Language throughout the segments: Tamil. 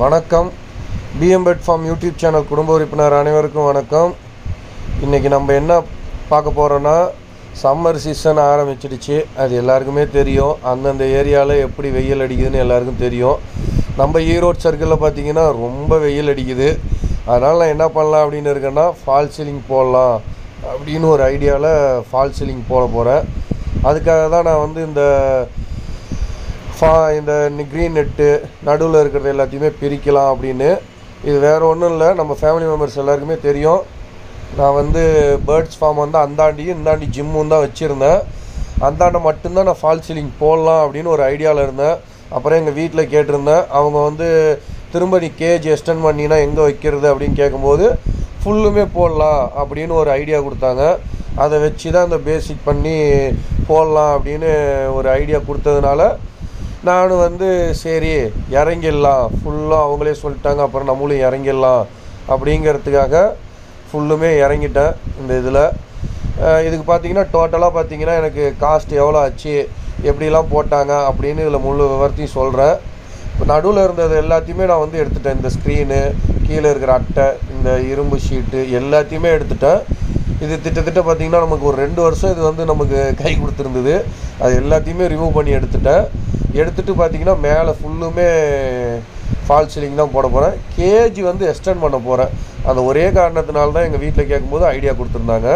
வணக்கம் பிஎம்பெட் ஃபார்ம் யூடியூப் சேனல் குடும்ப உறுப்பினர் அனைவருக்கும் வணக்கம் இன்றைக்கி நம்ம என்ன பார்க்க போகிறோன்னா சம்மர் சீசன் ஆரம்பிச்சிடுச்சு அது எல்லாருக்குமே தெரியும் அந்தந்த ஏரியாவில் எப்படி வெயில் அடிக்குதுன்னு எல்லாருக்கும் தெரியும் நம்ம ஈரோடு சர்க்கிளில் பார்த்தீங்கன்னா ரொம்ப வெயில் அடிக்குது அதனால் நான் என்ன பண்ணலாம் அப்படின்னு இருக்கேன்னா ஃபால் சீலிங் போடலாம் அப்படின்னு ஒரு ஐடியாவில் ஃபால் சீலிங் போட போகிறேன் அதுக்காக தான் நான் வந்து இந்த ஃபா இந்த க்ரீன் நெட்டு நடுவில் இருக்கிறது எல்லாத்தையுமே பிரிக்கலாம் அப்படின்னு இது வேறு ஒன்றும் இல்லை நம்ம ஃபேமிலி மெம்பர்ஸ் எல்லாருக்குமே தெரியும் நான் வந்து பேர்ட்ஸ் ஃபார்ம் வந்து அந்தாண்டியும் இந்தாண்டி ஜிம்மும் தான் வச்சுருந்தேன் அந்தாண்டை மட்டும்தான் நான் ஃபால் சீலிங் போடலாம் அப்படின்னு ஒரு ஐடியாவில் இருந்தேன் அப்புறம் எங்கள் வீட்டில் கேட்டிருந்தேன் அவங்க வந்து திரும்ப நீ கேஜ் எக்ஸ்டெண்ட் பண்ணினா எங்கே வைக்கிறது அப்படின்னு கேட்கும்போது ஃபுல்லுமே போடலாம் அப்படின்னு ஒரு ஐடியா கொடுத்தாங்க அதை வச்சு தான் இந்த பேசிக் பண்ணி போடலாம் அப்படின்னு ஒரு ஐடியா கொடுத்ததுனால நானும் வந்து சரி இறங்கிடலாம் ஃபுல்லாக அவங்களே சொல்லிட்டாங்க அப்புறம் நம்மளும் இறங்கிடலாம் அப்படிங்கிறதுக்காக ஃபுல்லுமே இறங்கிட்டேன் இந்த இதில் இதுக்கு பார்த்தீங்கன்னா டோட்டலாக பார்த்தீங்கன்னா எனக்கு காஸ்ட் எவ்வளோ ஆச்சு எப்படிலாம் போட்டாங்க அப்படின்னு இதில் முழு விவரத்தையும் சொல்கிறேன் இப்போ நடுவில் இருந்தது எல்லாத்தையுமே நான் வந்து எடுத்துட்டேன் இந்த ஸ்க்ரீனு கீழே இருக்கிற அட்டை இந்த இரும்பு ஷீட்டு எல்லாத்தையுமே எடுத்துட்டேன் இது திட்டத்திட்ட பார்த்தீங்கன்னா நமக்கு ஒரு ரெண்டு வருஷம் இது வந்து நமக்கு கை கொடுத்துருந்தது அது எல்லாத்தையுமே ரிமூவ் பண்ணி எடுத்துட்டேன் எடுத்துகிட்டு பார்த்தீங்கன்னா மேலே ஃபுல்லுமே ஃபால் சீலிங் தான் போட போகிறேன் கேஜி வந்து எக்ஸ்டெண்ட் பண்ண போகிறேன் அந்த ஒரே காரணத்தினால தான் எங்கள் வீட்டில் கேட்கும்போது ஐடியா கொடுத்துருந்தாங்க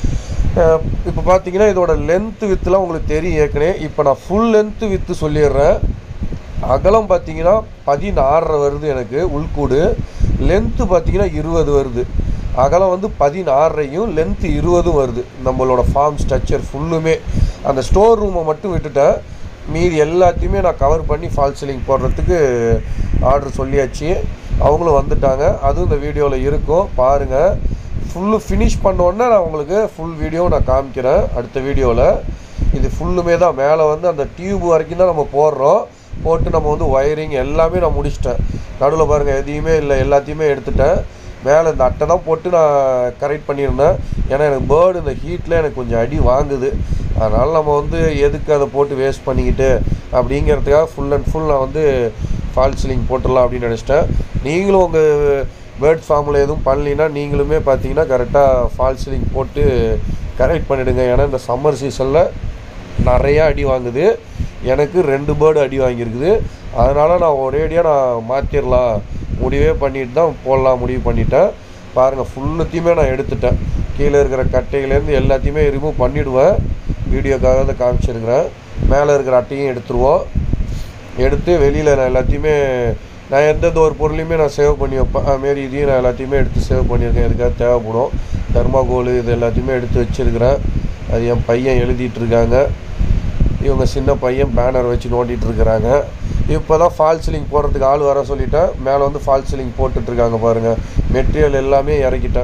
இப்போ பார்த்தீங்கன்னா இதோட லென்த்து வித்துலாம் உங்களுக்கு தெரியும் ஏற்கனவே இப்போ நான் ஃபுல் லென்த்து வித்து சொல்லிடுறேன் அகலம் பார்த்தீங்கன்னா பதினாறரை வருது எனக்கு உள்கூடு லென்த்து பார்த்தீங்கன்னா இருபது வருது அகலம் வந்து பதினாறையும் லென்த்து இருபதும் வருது நம்மளோட ஃபார்ம் ஸ்ட்ரக்சர் ஃபுல்லுமே அந்த ஸ்டோர் ரூமை மட்டும் விட்டுட்டேன் மீதி எல்லாத்தையுமே நான் கவர் பண்ணி ஃபால் சீலிங் போடுறதுக்கு ஆர்டர் சொல்லியாச்சு அவங்களும் வந்துட்டாங்க அதுவும் இந்த வீடியோவில் இருக்கும் பாருங்கள் ஃபுல்லு ஃபினிஷ் பண்ணோன்னே நான் உங்களுக்கு ஃபுல் வீடியோ நான் காமிக்கிறேன் அடுத்த வீடியோவில் இது ஃபுல்லுமே தான் மேலே வந்து அந்த டியூப் வரைக்கும் தான் நம்ம போடுறோம் போட்டு நம்ம வந்து ஒயரிங் எல்லாமே நான் முடிச்சிட்டேன் நடுவில் பாருங்கள் எதையுமே இல்லை எல்லாத்தையுமே எடுத்துட்டேன் மேலே இந்த அட்டை தான் போட்டு நான் கரெக்ட் பண்ணியிருந்தேன் ஏன்னா எனக்கு பேர்டு இந்த ஹீட்டில் எனக்கு கொஞ்சம் அடி வாங்குது அதனால் நம்ம வந்து எதுக்கு அதை போட்டு வேஸ்ட் பண்ணிக்கிட்டு அப்படிங்கிறதுக்காக ஃபுல் அண்ட் ஃபுல் நான் வந்து ஃபால் சீலிங் போட்டுடலாம் அப்படின்னு நினச்சிட்டேன் நீங்களும் உங்கள் பேர்ட் ஃபார்மில் எதுவும் பண்ணலின்னா நீங்களுமே பார்த்தீங்கன்னா கரெக்டாக ஃபால் சீலிங் போட்டு கரெக்ட் பண்ணிவிடுங்க ஏன்னா இந்த சம்மர் சீசனில் நிறையா அடி வாங்குது எனக்கு ரெண்டு பேர்டு அடி வாங்கியிருக்குது அதனால் நான் ஒரேடியாக நான் மாற்றிடலாம் முடிவே பண்ணிட்டு தான் போடலாம் முடிவு பண்ணிட்டேன் பாருங்கள் ஃபுல்லுத்தையுமே நான் எடுத்துட்டேன் கீழே இருக்கிற கட்டையிலேருந்து எல்லாத்தையுமே ரிமூவ் பண்ணிவிடுவேன் வீடியோக்காக தான் காமிச்சிருக்கிறேன் மேலே இருக்கிற அட்டையும் எடுத்துருவோம் எடுத்து வெளியில் நான் எல்லாத்தையுமே நான் எந்தெந்த ஒரு பொருளையுமே நான் சேவ் பண்ணி வைப்பேன் அதுமாரி இதையும் நான் எல்லாத்தையுமே எடுத்து சேவ் பண்ணியிருக்கேன் எதுக்காக தேவைப்படும் தர்மாகோல் இது எல்லாத்தையுமே எடுத்து வச்சுருக்கிறேன் அது என் பையன் எழுதிட்டு இருக்காங்க இவங்க சின்ன பையன் பேனர் வச்சு நோண்டிட்டு இருக்கிறாங்க இப்போ தான் ஃபால் சீலிங் போடுறதுக்கு ஆள் வர சொல்லிட்டேன் மேலே வந்து ஃபால் சீலிங் போட்டுட்ருக்காங்க பாருங்கள் மெட்டீரியல் எல்லாமே இறக்கிட்டேன்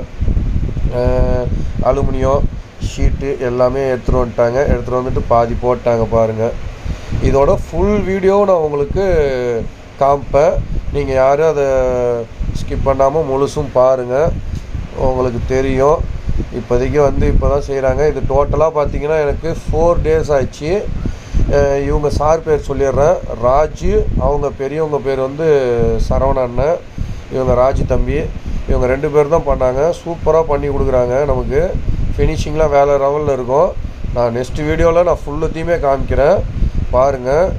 அலுமினியம் ஷீட்டு எல்லாமே எடுத்துகிட்டு வந்துட்டாங்க எடுத்துகிட்டு வந்துட்டு பாதி போட்டாங்க பாருங்கள் இதோட ஃபுல் வீடியோ நான் உங்களுக்கு காமிப்பேன் நீங்கள் யாரும் அதை ஸ்கிப் பண்ணாமல் முழுசும் பாருங்கள் உங்களுக்கு தெரியும் இப்போதைக்கு வந்து இப்போ தான் செய்கிறாங்க இது டோட்டலாக பார்த்தீங்கன்னா எனக்கு ஃபோர் டேஸ் ஆச்சு இவங்க சார் பேர் சொல்லிடுறேன் ராஜு அவங்க பெரியவங்க பேர் வந்து சரவண அண்ணன் இவங்க ராஜு தம்பி இவங்க ரெண்டு பேர் தான் பண்ணாங்க சூப்பராக பண்ணி கொடுக்குறாங்க நமக்கு ஃபினிஷிங்லாம் வேறு லெவலில் இருக்கும் நான் நெக்ஸ்ட் வீடியோவில் நான் ஃபுல்லுத்தையுமே காமிக்கிறேன் பாருங்கள்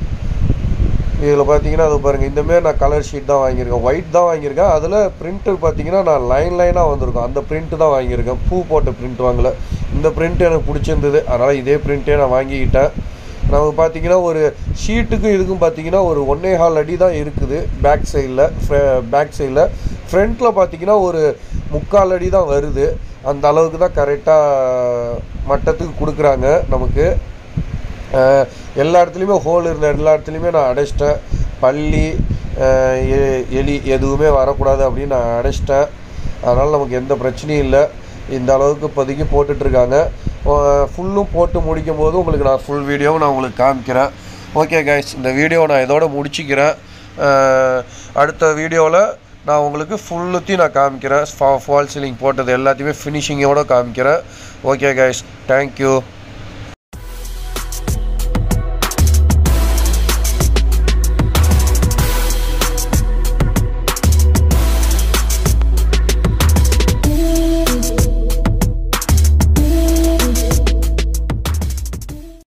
இதில் பார்த்தீங்கன்னா அது பாருங்கள் இந்தமாரி நான் கலர் ஷீட் தான் வாங்கியிருக்கேன் ஒயிட் தான் வாங்கியிருக்கேன் அதில் பிரிண்ட்டு பார்த்தீங்கன்னா நான் லைன் லைனாக வந்திருக்கும் அந்த பிரிண்ட்டு தான் வாங்கியிருக்கேன் பூ போட்ட பிரிண்ட் வாங்கலை இந்த பிரிண்ட் எனக்கு பிடிச்சிருந்தது அதனால் இதே பிரிண்ட்டே நான் வாங்கிக்கிட்டேன் நமக்கு பார்த்தீங்கன்னா ஒரு ஷீட்டுக்கும் இதுக்கும் பார்த்தீங்கன்னா ஒரு ஒன்னே ஹால் அடி தான் இருக்குது பேக் சைடில் பேக் சைடில் ஃப்ரண்ட்டில் பார்த்தீங்கன்னா ஒரு முக்கால் அடி தான் வருது அந்த அளவுக்கு தான் கரெக்டாக மட்டத்துக்கு கொடுக்குறாங்க நமக்கு எல்லா இடத்துலையுமே ஹோல் இருந்த எல்லா இடத்துலையுமே நான் அடைச்சிட்டேன் பள்ளி எலி எதுவுமே வரக்கூடாது அப்படின்னு நான் அடைச்சிட்டேன் அதனால் நமக்கு எந்த பிரச்சனையும் இல்லை இந்த அளவுக்கு இப்போதைக்கு போட்டுட்ருக்காங்க ஃபுல்லும் போட்டு முடிக்கும் போது உங்களுக்கு நான் ஃபுல் வீடியோவும் நான் உங்களுக்கு காமிக்கிறேன் ஓகே கைஸ் இந்த வீடியோ நான் இதோட முடிச்சிக்கிறேன் அடுத்த வீடியோவில் நான் உங்களுக்கு ஃபுல்லுத்தையும் நான் காமிக்கிறேன் ஃபா ஃபால் சீலிங் போட்டது எல்லாத்தையுமே ஃபினிஷிங்கோடு காமிக்கிறேன் ஓகே கைஸ் தேங்க்யூ